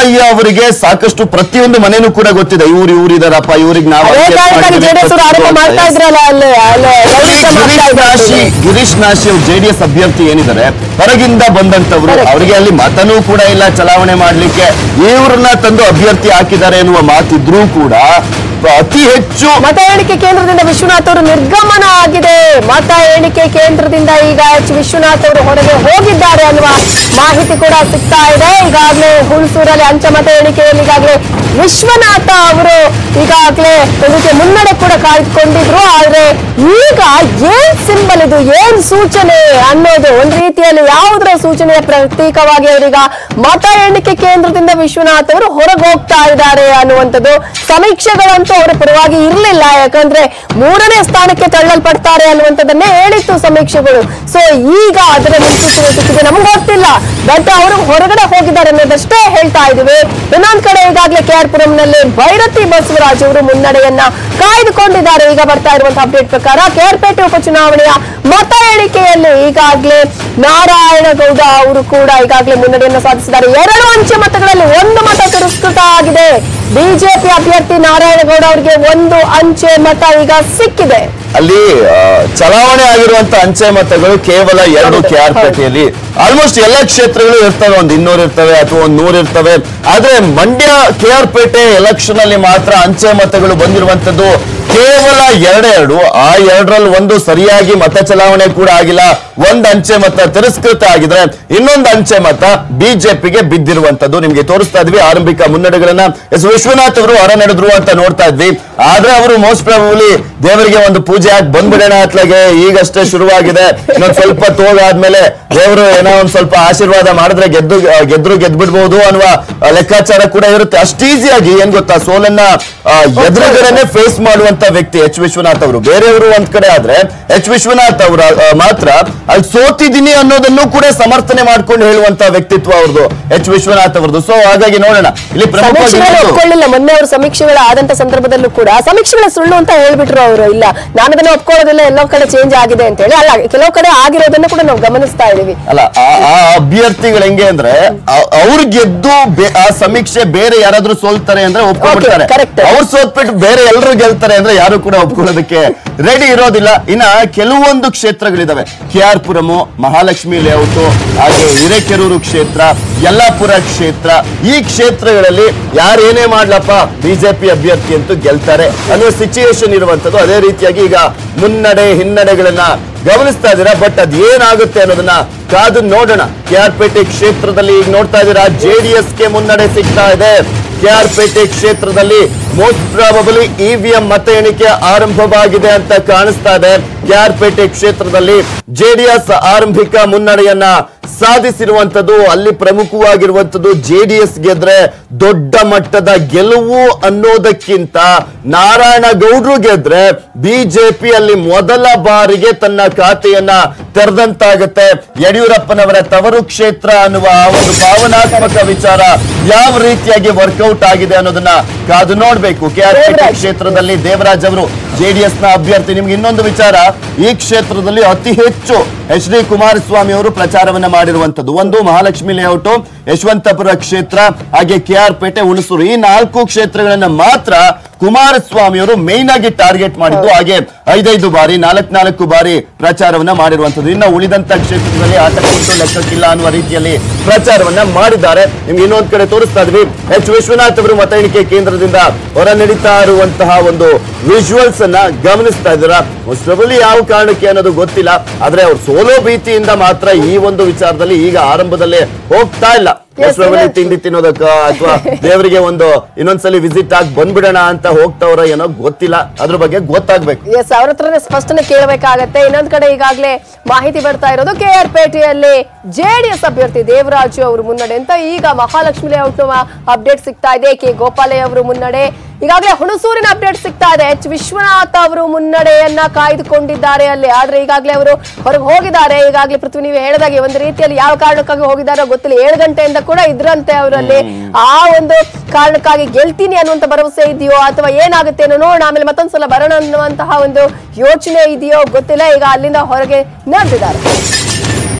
ಬೋಪಯ್ಯ ಅವರಿಗೆ ಸಾಕಷ್ಟು ಪ್ರತಿಯೊಂದು ಮನೆನೂ ಕೂಡ ಗೊತ್ತಿದೆ ಇವ್ರು ಇವ್ರು ಇದಾರಪ್ಪ ಇವ್ರಿಗೆ ನಾವು ಅದೇ adjust ಕಾರಣಕ್ಕಾಗಿ ಮಾಡಿದ್ದೀವಿ ಜೆಡಿಎಸ್ ಅವರು ಆರೋಪ ಮಾಡ್ತಾ ಅಂತ. ಇದ್ರಲ್ಲ ಅಲ್ಲಿ ಅಲ್ಲಿ ರೌಡಿಸಂ ಗಿರೀಶ್ ಮಾಡ್ತಾ ನಾಶಿ ಇದ್ದಾರೆ. ಗಿರೀಶ್ ನಾಶಿ ಅವ್ರು ಜೆಡಿಎಸ್ ಅಭ್ಯರ್ಥಿ ಏನಿದ್ದಾರೆ ಹೊರಗಿಂದ ಬಂದಂತವ್ರು Correct. ಅವರಿಗೆ ಅಲ್ಲಿ ಮತನೂ ಕೂಡ ಇಲ್ಲ ಚಲಾವಣೆ ಮಾಡ್ಲಿಕ್ಕೆ ಇವ್ರನ್ನ ತಂದು ಅಭ್ಯರ್ಥಿ ಹಾಕಿದ್ದಾರೆ ಎನ್ನುವ ಮಾತಿದ್ರೂ ಕೂಡ ಅತಿ ಹೆಚ್ಚು ಮತ ಎಣಿಕೆ ಕೇಂದ್ರದಿಂದ ವಿಶ್ವನಾಥ್ ಅವರು ನಿರ್ಗಮನ ಆಗಿದೆ ಮತ ಎಣಿಕೆ ಕೇಂದ್ರದಿಂದ ಈಗ ಎಚ್ ವಿಶ್ವನಾಥ್ ಅವರು ಹೊರಗೆ ಹೋಗಿದ್ದಾರೆ ಅನ್ನುವ ಮಾಹಿತಿ ಕೂಡ ಸಿಗ್ತಾ ಇದೆ ಈಗಾಗಲೇ ಹುಣಸೂರಲ್ಲಿ ಅಂಚೆ ಮತ ಎಣಿಕೆಯಲ್ಲಿ ಈಗಾಗಲೇ ವಿಶ್ವನಾಥ ಅವರು ಈಗಾಗಲೇ ಇದಕ್ಕೆ ಮುನ್ನಡೆ ಕೂಡ ಕಾಯ್ದುಕೊಂಡಿದ್ರು ಆದ್ರೆ ಈಗ ಏನ್ ಸಿಂಬಲ್ ಇದು ಏನ್ ಸೂಚನೆ ಅನ್ನೋದು ಒಂದ್ ರೀತಿಯಲ್ಲಿ ಯಾವುದರ ಸೂಚನೆಯ ಪ್ರತೀಕವಾಗಿ ಅವರೀಗ ಮತ ಎಣಿಕೆ ಕೇಂದ್ರದಿಂದ ವಿಶ್ವನಾಥ್ ಅವರು ಹೊರಗೆ ಹೋಗ್ತಾ ಇದ್ದಾರೆ ಅನ್ನುವಂಥದ್ದು ಸಮೀಕ್ಷೆಗಳಂತೂ ಅವರ ಪರವಾಗಿ ಇರಲಿಲ್ಲ ಯಾಕಂದ್ರೆ ಮೂರನೇ ಸ್ಥಾನಕ್ಕೆ ತಳ್ಳಲ್ಪಡ್ತಾರೆ ಅನ್ನುವಂಥದ್ದನ್ನೇ ಹೇಳಿತ್ತು ಸಮೀಕ್ಷೆಗಳು ಸೊ ಈಗ ಅದರ ಮುನ್ಸೂಚನೆ ಸಿಕ್ಕಿದೆ ನಮ್ಗೆ ಗೊತ್ತಿಲ್ಲ ಬಟ್ ಅವರು ಹೊರಗಡೆ ಹೋಗಿದ್ದಾರೆ ಅನ್ನೋದಷ್ಟೇ ಹೇಳ್ತಾ ಇದೀವಿ ಇನ್ನೊಂದ್ ಕಡೆ ಈಗಾಗಲೇ ಕೆ ಆರ್ ಪುರಂನಲ್ಲಿ ಭೈರತಿ ಬಸವರಾಜ್ ಅವರು ಮುನ್ನಡೆಯನ್ನ ಕಾಯ್ದುಕೊಂಡಿದ್ದಾರೆ ಈಗ ಬರ್ತಾ ಇರುವಂತಹ ಅಪ್ಡೇಟ್ ಪ್ರಕಾರ ಕೆಆರ್ಪೇಟೆ ಉಪಚುನಾವಣೆಯ ಮತ ಎಣಿಕೆಯಲ್ಲಿ ಈಗಾಗಲೇ ನಾರಾಯಣಗೌಡ ಅವರು ಕೂಡ ಈಗಾಗಲೇ ಮುನ್ನಡೆಯನ್ನು ಸಾಧಿಸಿದ್ದಾರೆ ಎರಡು ಅಂಚೆ ಮತಗಳಲ್ಲಿ ಒಂದು ಮತ ತಿರಸ್ಕೃತ ಆಗಿದೆ ಬಿಜೆಪಿ ಅಭ್ಯರ್ಥಿ ನಾರಾಯಣಗೌಡ ಅವರಿಗೆ ಒಂದು ಅಂಚೆ ಮತ ಈಗ ಸಿಕ್ಕಿದೆ ಅಲ್ಲಿ ಆ, ಚಲಾವಣೆ ಆಗಿರುವಂತ ಅಂಚೆ ಮತಗಳು ಕೇವಲ ಎರಡು ಹೌದು, ಕೆ ಆರ್ ಪೇಟೆಯಲ್ಲಿ ಆಲ್ಮೋಸ್ಟ್ ಎಲ್ಲ ಕ್ಷೇತ್ರಗಳು ಇರ್ತವೆ ಒಂದ್ ಇನ್ನೂರು ಇರ್ತವೆ ಅಥವಾ ಒಂದ್ ನೂರು ಇರ್ತವೆ ಆದ್ರೆ Mandya K R Pete election ಅಲ್ಲಿ ಮಾತ್ರ ಅಂಚೆ ಮತಗಳು ಬಂದಿರುವಂತದ್ದು ಕೇವಲ ಎರಡೆರಡು ಆ ಎರಡರಲ್ಲಿ ಒಂದು ಸರಿಯಾಗಿ ಮತ ಚಲಾವಣೆ ಕೂಡ ಆಗಿಲ್ಲ ಒಂದ್ ಅಂಚೆ ಮತ ತಿರಸ್ಕೃತ ಆಗಿದ್ರೆ ಇನ್ನೊಂದು ಅಂಚೆ ಮತ ಬಿಜೆಪಿಗೆ ಬಿದ್ದಿರುವಂತದ್ದು ನಿಮ್ಗೆ ತೋರಿಸ್ತಾ ಇದ್ವಿ ಆರಂಭಿಕ ಮುನ್ನಡೆಗಳನ್ನ ಎಸ್ ವಿಶ್ವನಾಥ್ ಅವರು ಹೊರ ನಡೆದ್ರು ಅಂತ ನೋಡ್ತಾ ಇದ್ವಿ ಆದ್ರೆ ಅವರು ಮೋಸ್ಟ್ ಪ್ರಾಬಬ್ಲಿ ದೇವರಿಗೆ ಒಂದು ಪೂಜೆ ಹಾಕಿ ಬಂದ್ಬಿಡೋಣ ಅತ್ಲಾಗೆ ಈಗಷ್ಟೇ ಶುರುವಾಗಿದೆ ಇನ್ನೊಂದ್ ಸ್ವಲ್ಪ ತೋಗಾದ್ಮೇಲೆ ದೇವರು ಏನೋ ಒಂದ್ ಸ್ವಲ್ಪ ಆಶೀರ್ವಾದ ಮಾಡಿದ್ರೆ ಗೆದ್ದು ಗೆದ್ರು ಗೆದ್ಬಿಡ್ಬಹುದು ಅನ್ನುವ ಆ, ಲೆಕ್ಕಾಚಾರ ಕೂಡ ಇರುತ್ತೆ ಅಷ್ಟು ಈಸಿಯಾಗಿ ಏನ್ ಗೊತ್ತಾ ಸೋಲನ್ನ ಆ, ಎದುರುಗಡೆನೆ ಫೇಸ್ ಮಾಡುವಂತ ವ್ಯಕ್ತಿ ಎಚ್ ವಿಶ್ವನಾಥ್ ಅವರು ಬೇರೆಯವರು ಒಂದ್ ಕಡೆ ಆದ್ರೆ ಎಚ್ ವಿಶ್ವನಾಥ್ ಅವರ ಆ, ಮಾತ್ರ ಅಲ್ಲಿ ಸೋತಿದ್ದೀನಿ ಅನ್ನೋದನ್ನು ಕೂಡ ಸಮರ್ಥನೆ ಮಾಡ್ಕೊಂಡು ಹೇಳುವಂತ ವ್ಯಕ್ತಿತ್ವ ಅವ್ರದ್ದು ಎಚ್ ವಿಶ್ವನಾಥ್ ಅವರದ್ದು ಸೊ ಹಾಗಾಗಿ ನೋಡೋಣ ಇಲ್ಲಿ ಪ್ರಮುಖವಾಗಿ ಸಮೀಕ್ಷೆಗಳು ಇನ್ನೊಂದು- ಒಪ್ಕೊಳ್ಳಿಲ್ಲ ಮೊನ್ನೆ ಅವರು ಸಮೀಕ್ಷೆಗಳ ಆದಂತ ಸಂದರ್ಭದಲ್ಲೂ ಕೂಡ ಸಮೀಕ್ಷೆಗಳ ಸುಳ್ಳು ಅಂತ ಹೇಳ್ಬಿಟ್ರು ಅವರು ಇಲ್ಲ ನಾನು ಅದನ್ನ ಒಪ್ಕೊಳ್ಳೋದಿಲ್ಲ ಎಲ್ಲೋ ಕಡೆ ಚೇಂಜ್ ಆಗಿದೆ ಅಂತ ಹೇಳಿ ಅಲ್ಲ ಕೆಲವು ಕಡೆ ಆಗಿರೋದನ್ನ ಕೂಡ ನಾವು ಗಮನಿಸ್ತಾ ಇದೀವಿ ಅಲ್ಲ ಆ- ಆ ಅಭ್ಯರ್ಥಿಗಳು ಹೆಂಗೆ ಅಂದ್ರೆ ಆ- ಅವ್ರು ಗೆದ್ದು ಬೆ- ಆ ಸಮೀಕ್ಷೆ ಬೇರೆ ಯಾರಾದ್ರೂ ಸೋಲ್ತಾರೆ ಅಂದ್ರೆ ಒಪ್ಕೊಂಡ್ಬಿಡ್ತಾರೆ Okay, correct. ಅವ್ರು ಸೋತ್ಬಿಟ್ಟು ಬೇರೆ ಎಲ್ಲರೂ ಗೆಲ್ತಾರೆ ಅಂದ್ರೆ ಯಾರು ಕೂಡ ಒಪ್ಕೊಳ್ಳೋದಕ್ಕೆ ರೆಡಿ ಇರೋದಿಲ್ಲ ಇನ್ನ ಕೆಲವೊಂದು ಕ್ಷೇತ್ರಗಳಿದಾವೆ K R Puram Mahalakshmi layout ಹಾಗೆ ಹಿರೇಕೆರೂರು ಕ್ಷೇತ್ರ ಯಲ್ಲಾಪುರ ಕ್ಷೇತ್ರ ಈ ಕ್ಷೇತ್ರಗಳಲ್ಲಿ ಯಾರು ಏನೇ ಮಾಡ್ಲಪ್ಪ ಬಿಜೆಪಿ ಅಭ್ಯರ್ಥಿ ಅಂತೂ ಗೆಲ್ತಾರೆ ಅನ್ನೋ ಸಿಚುಯೇಷನ್ ಇರುವಂತದ್ದು ಅದೇ ರೀತಿಯಾಗಿ ಈಗ ಮುನ್ನಡೆ ಹಿನ್ನಡೆಗಳನ್ನ ಗಮನಿಸ್ತಾ ಇದ್ದೀರಾ ಬಟ್ ಅದ್ ಏನಾಗುತ್ತೆ ಅನ್ನೋದನ್ನ ಕಾದು ನೋಡೋಣ ಕೆ ಆರ್ ಪೇಟೆ ಕ್ಷೇತ್ರದಲ್ಲಿ ಈಗ ನೋಡ್ತಾ ಇದ್ದೀರಾ ಜೆಡಿಎಸ್ ಗೆ ಮುನ್ನಡೆ ಸಿಗ್ತಾ ಇದೆ ಕೆ ಆರ್ ಪೇಟೆ ಕ್ಷೇತ್ರದಲ್ಲಿ ಮೋಸ್ಟ್ ಪ್ರಾಬಬಲಿ ಇವಿಎಂ ಮತ ಎಣಿಕೆ ಆರಂಭವಾಗಿದೆ ಅಂತ ಕಾಣಿಸ್ತಾ ಇದೆ ಕೆ ಆರ್ ಪೇಟೆ ಕ್ಷೇತ್ರದಲ್ಲಿ ಜೆಡಿಎಸ್ ಆರಂಭಿಕ ಮುನ್ನಡೆಯನ್ನ ಸಾಧಿಸಿರುವಂತದ್ದು ಅಲ್ಲಿ ಪ್ರಮುಖವಾಗಿರುವಂತದ್ದು ಜೆಡಿಎಸ್ ಗೆದ್ರೆ ದೊಡ್ಡ ಮಟ್ಟದ ಗೆಲುವು ಅನ್ನೋದಕ್ಕಿಂತ ನಾರಾಯಣಗೌಡ್ರು ಗೆದ್ರೆ ಬಿಜೆಪಿ ಅಲ್ಲಿ ಮೊದಲ ಬಾರಿಗೆ ತನ್ನ ಖಾತೆಯನ್ನ ತೆರೆದಂತಾಗುತ್ತೆ ಯಡಿಯೂರಪ್ಪನವರ ತವರು ಕ್ಷೇತ್ರ ಅನ್ನುವ ಆ ಒಂದು ಭಾವನಾತ್ಮಕ ವಿಚಾರ ಯಾವ ರೀತಿಯಾಗಿ ವರ್ಕೌಟ್ ಆಗಿದೆ ಅನ್ನೋದನ್ನ ಕಾದು ನೋಡ್ಬೇಕು ಕೆ ಆರ್ ಪೇಟೆ ದೇವರಾಜ್. ಕ್ಷೇತ್ರದಲ್ಲಿ ದೇವರಾಜ್ ಅವರು ಜೆಡಿಎಸ್ ನ ಅಭ್ಯರ್ಥಿ ನಿಮ್ಗೆ ಇನ್ನೊಂದು ವಿಚಾರ ಈ ಕ್ಷೇತ್ರದಲ್ಲಿ ಅತಿ ಹೆಚ್ಚು ಎಚ್ ಡಿ ಕುಮಾರಸ್ವಾಮಿ ಅವರು ಪ್ರಚಾರವನ್ನ ಮಾಡಿರುವಂತದ್ದು ಒಂದು ಮಹಾಲಕ್ಷ್ಮಿ ಲೇಔಟ್ ಯಶವಂತಪುರ ಕ್ಷೇತ್ರ ಹಾಗೆ ಕೆ ಆರ್ ಪೇಟೆ ಹುಣಸೂರು ಈ ನಾಲ್ಕು ಕ್ಷೇತ್ರಗಳನ್ನ ಮಾತ್ರ ಕುಮಾರಸ್ವಾಮಿ ಅವರು ಮೈನ್ ಆಗಿ ಟಾರ್ಗೆಟ್ ಮಾಡಿದ್ದು ಹಾಗೆ ಐದೈದು ಬಾರಿ ನಾಲ್ಕು ನಾಲ್ಕು ಬಾರಿ ಪ್ರಚಾರವನ್ನ ಮಾಡಿರುವಂತದ್ದು ಇನ್ನು ಉಳಿದಂತ ಕ್ಷೇತ್ರದಲ್ಲಿ ಆಟ ಕೊಟ್ಟು ಲೆಕ್ಕಕ್ಕಿಲ್ಲ ಅನ್ನುವ ರೀತಿಯಲ್ಲಿ ಪ್ರಚಾರವನ್ನ ಮಾಡಿದ್ದಾರೆ ನಿಮ್ಗೆ ಇನ್ನೊಂದ್ ಕಡೆ ತೋರಿಸ್ತಾ ಇದ್ವಿ ಎಚ್ ವಿಶ್ವನಾಥ್ ಅವರು ಮತ ಎಣಿಕೆ ಕೇಂದ್ರದಿಂದ ಹೊರ ನಡೀತಾ ಇರುವಂತಹ ಒಂದು ವಿಜುವಲ್ಸ್ ಅನ್ನ ಗಮನಿಸ್ತಾ ಇದ್ದೀರಾ ಮೊಸ್ಟಬಲಿ ಯಾವ ಕಾರಣಕ್ಕೆ ಅನ್ನೋದು ಗೊತ್ತಿಲ್ಲ ಆದ್ರೆ ಅವ್ರು ಸೋಲೋ ಭೀತಿಯಿಂದ ಮಾತ್ರ ಈ ಒಂದು ವಿಚಾರದಲ್ಲಿ ಈಗ ಆರಂಭದಲ್ಲೇ ಹೋಗ್ತಾ ಇಲ್ಲ Yes, ಮೊಸ್ಟಬಲಿ yes. ತಿಂಡಿ ತಿನ್ನೋದಕ್ಕ ಅಥವಾ ದೇವರಿಗೆ ಒಂದು ಇನ್ನೊಂದ್ಸಲಿ ವಿಸಿಟ್ ಆಗಿ ಬಂದ್ಬಿಡೋಣ ಅಂತ ಹೋಗ್ತಾವ್ರ ಏನೋ ಗೊತ್ತಿಲ್ಲ ಅದ್ರ ಬಗ್ಗೆ ಗೊತ್ತಾಗ್ಬೇಕು ಎಸ್ ಅವ್ರ ಹತ್ರನೇ ಸ್ಪಷ್ಟನೆ ಕೇಳಬೇಕಾಗತ್ತೆ ಇನ್ನೊಂದ್ ಕಡೆ ಈಗಾಗಲೇ ಮಾಹಿತಿ ಬರ್ತಾ ಇರೋದು ಕೆ ಆರ್ ಪೇಟೆಯಲ್ಲಿ ಜೆಡಿಎಸ್ ಅಭ್ಯರ್ಥಿ ದೇವರಾಜು ಅವರು ಮುನ್ನಡೆ ಅಂತ ಈಗ ಮಹಾಲಕ್ಷ್ಮಿ ಲೇಔಟ್ ಅಪ್ಡೇಟ್ ಸಿಗ್ತಾ ಇದೆ ಕೆ ಗೋಪಾಲಯ್ಯ ಅವರು ಮುನ್ನಡೆ ಈಗಾಗಲೇ ಹುಣಸೂರಿನ ಅಪ್ಡೇಟ್ ಸಿಗ್ತಾ ಇದೆ ಎಚ್ ವಿಶ್ವನಾಥ್ ಅವರು ಮುನ್ನಡೆಯನ್ನ ಕಾಯ್ದುಕೊಂಡಿದ್ದಾರೆ ಅಲ್ಲಿ ಆದ್ರೆ ಈಗಾಗಲೇ ಅವರು ಹೊರಗೆ ಹೋಗಿದ್ದಾರೆ ಈಗಾಗಲೇ ಪೃಥ್ವಿ ನೀವು ಹೇಳಿದಾಗೆ ಒಂದು ರೀತಿಯಲ್ಲಿ ಯಾವ ಕಾರಣಕ್ಕಾಗಿ ಹೋಗಿದ್ದಾರೋ ಗೊತ್ತಿಲ್ಲ ಏಳು ಗಂಟೆಯಿಂದ ಕೂಡ ಇದ್ರಂತೆ ಅವರಲ್ಲಿ ಆ ಒಂದು ಕಾರಣಕ್ಕಾಗಿ ಗೆಲ್ತೀನಿ ಅನ್ನುವಂತ ಭರವಸೆ ಇದೆಯೋ ಅಥವಾ ಏನಾಗುತ್ತೆ ಅನ್ನೋ ನೋಡೋಣ ಆಮೇಲೆ ಮತ್ತೊಂದ್ಸಲ ಬರೋಣ ಅನ್ನುವಂತಹ ಒಂದು ಯೋಚನೆ ಇದೆಯೋ ಗೊತ್ತಿಲ್ಲ ಈಗ ಅಲ್ಲಿಂದ ಹೊರಗೆ ನಡೆದಿದ್ದಾರೆ